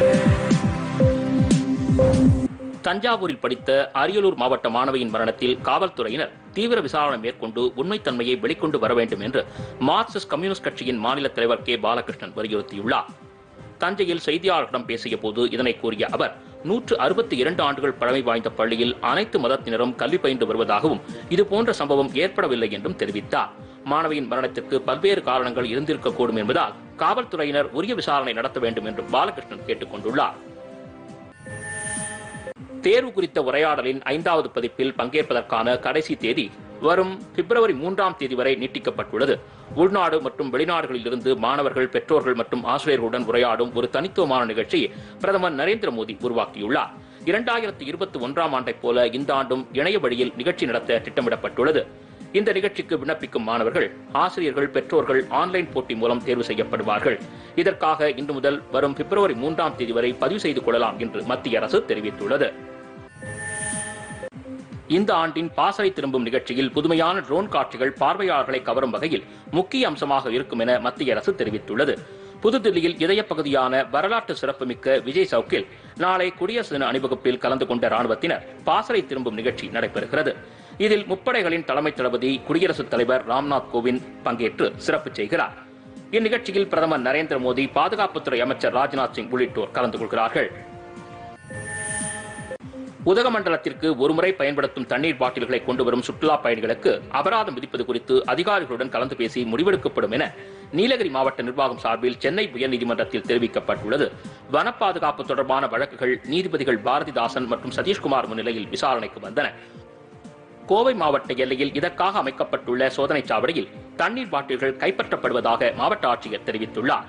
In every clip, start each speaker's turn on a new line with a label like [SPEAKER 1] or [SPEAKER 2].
[SPEAKER 1] தஞ்சாவூரில் படித்த அரியலூர் மாவட்ட மாணவியின் மரணத்தில் காவல்துறையினர் தீவிர விசாரணை மேற்கொண்டு உண்மைத்தன்மையை வெளிக்கொண்டு வர வேண்டும் என்று மார்க்சிஸ்ட் கம்யூனிஸ்ட் கட்சியின் மாநில தலைவர் கே பாலகிருஷ்ணன் வலியுறுத்தியுள்ளார் தஞ்சையில் செய்தியாளர்களிடம் பேசிய போது இதனை கூறிய அவர் நூற்று அறுபத்தி இரண்டு ஆண்டுகள் பழமை வாய்ந்த பள்ளியில் அனைத்து மதத்தினரும் கல்வி பயின்று வருவதாகவும் இதுபோன்ற சம்பவம் ஏற்படவில்லை என்றும் தெரிவித்தார் மாணவியின் மரணத்திற்கு பல்வேறு காரணங்கள் இருந்திருக்கக்கூடும் என்பதால் காவல்துறையினர் உரிய விசாரணை நடத்த வேண்டும் என்றும் பாலகிருஷ்ணன் கேட்டுக் கொண்டுள்ளார் தேர்வு குறித்த உரையாடலின் ஐந்தாவது பதிப்பில் பங்கேற்பதற்கான கடைசி தேதி வரும் பிப்ரவரி மூன்றாம் தேதி வரை நீட்டிக்கப்பட்டுள்ளது உள்நாடு மற்றும் வெளிநாடுகளில் இருந்து மாணவர்கள் பெற்றோர்கள் மற்றும் ஆசிரியர்களுடன் உரையாடும் ஒரு தனித்துவமான நிகழ்ச்சியை பிரதமர் நரேந்திர மோடி உருவாக்கியுள்ளார் இரண்டாயிரத்தி இருபத்தி ஒன்றாம் ஆண்டைப் போல இந்த ஆண்டும் இணைய வழியில் நிகழ்ச்சி நடத்த திட்டமிடப்பட்டுள்ளது இந்த நிகழ்ச்சிக்கு விண்ணப்பிக்கும் மாணவர்கள் ஆசிரியர்கள் பெற்றோர்கள் ஆன்லைன் போட்டி மூலம் தேர்வு செய்யப்படுவார்கள் இதற்காக இன்று முதல் வரும் பிப்ரவரி மூன்றாம் தேதி வரை பதிவு செய்து கொள்ளலாம் என்று மத்திய அரசு தெரிவித்துள்ளது இந்த ஆண்டின் பாசறை திரும்பும் நிகழ்ச்சியில் புதுமையான ட்ரோன் காட்சிகள் பார்வையாளர்களை கவரும் வகையில் முக்கிய அம்சமாக இருக்கும் என மத்திய அரசு தெரிவித்துள்ளது புதுதில்லியில் இதய பகுதியான வரலாற்று சிறப்புமிக்க விஜய் சவுக்கில் நாளை குடியரசு தின அணிவகுப்பில் கலந்து கொண்ட ராணுவத்தினர் பாசறை திரும்பும் நிகழ்ச்சி நடைபெறுகிறது இதில் முப்படைகளின் தலைமை தளபதி குடியரசுத் தலைவர் ராம்நாத் கோவிந்த் பங்கேற்று சிறப்பு செய்கிறார் இந்நிகழ்ச்சியில் பிரதமர் நரேந்திர மோடி பாதுகாப்புத்துறை அமைச்சர் ராஜ்நாத் சிங் உள்ளிட்டோர் கலந்து கொள்கிறார்கள் உதகமண்டலத்திற்கு ஒருமுறை பயன்படுத்தும் தண்ணீர் பாட்டில்களை கொண்டு வரும் சுற்றுலா பயணிகளுக்கு அபராதம் விதிப்பது குறித்து அதிகாரிகளுடன் கலந்து பேசி முடிவெடுக்கப்படும் என நீலகிரி மாவட்ட நிர்வாகம் சார்பில் சென்னை உயர்நீதிமன்றத்தில் தெரிவிக்கப்பட்டுள்ளது வன பாதுகாப்பு தொடர்பான வழக்குகள் நீதிபதிகள் பாரதிதாசன் மற்றும் சதீஷ்குமார் முன்னிலையில் விசாரணைக்கு வந்தன கோவை மாவட்ட எல்லையில் இதற்காக அமைக்கப்பட்டுள்ள சோதனைச் சாவடியில் தண்ணீர் பாட்டில்கள் கைப்பற்றப்படுவதாக மாவட்ட ஆட்சியர் தெரிவித்துள்ளார்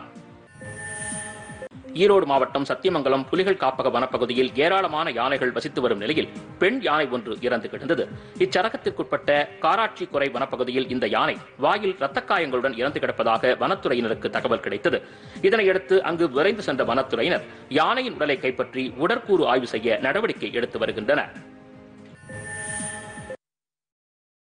[SPEAKER 1] ஈரோடு மாவட்டம் சத்தியமங்கலம் புலிகள் காப்பக வனப்பகுதியில் ஏராளமான யானைகள் வசித்து வரும் நிலையில் பெண் யானை ஒன்று இறந்து கிடந்தது இச்சரகத்திற்குட்பட்ட காராட்சி குறை வனப்பகுதியில் இந்த யானை வாயில் இரத்த காயங்களுடன் இறந்து கிடப்பதாக வனத்துறையினருக்கு தகவல் கிடைத்தது இதனையடுத்து அங்கு விரைந்து சென்ற வனத்துறையினர் யானையின் உடலை கைப்பற்றி உடற்கூறு ஆய்வு செய்ய நடவடிக்கை எடுத்து வருகின்றனர்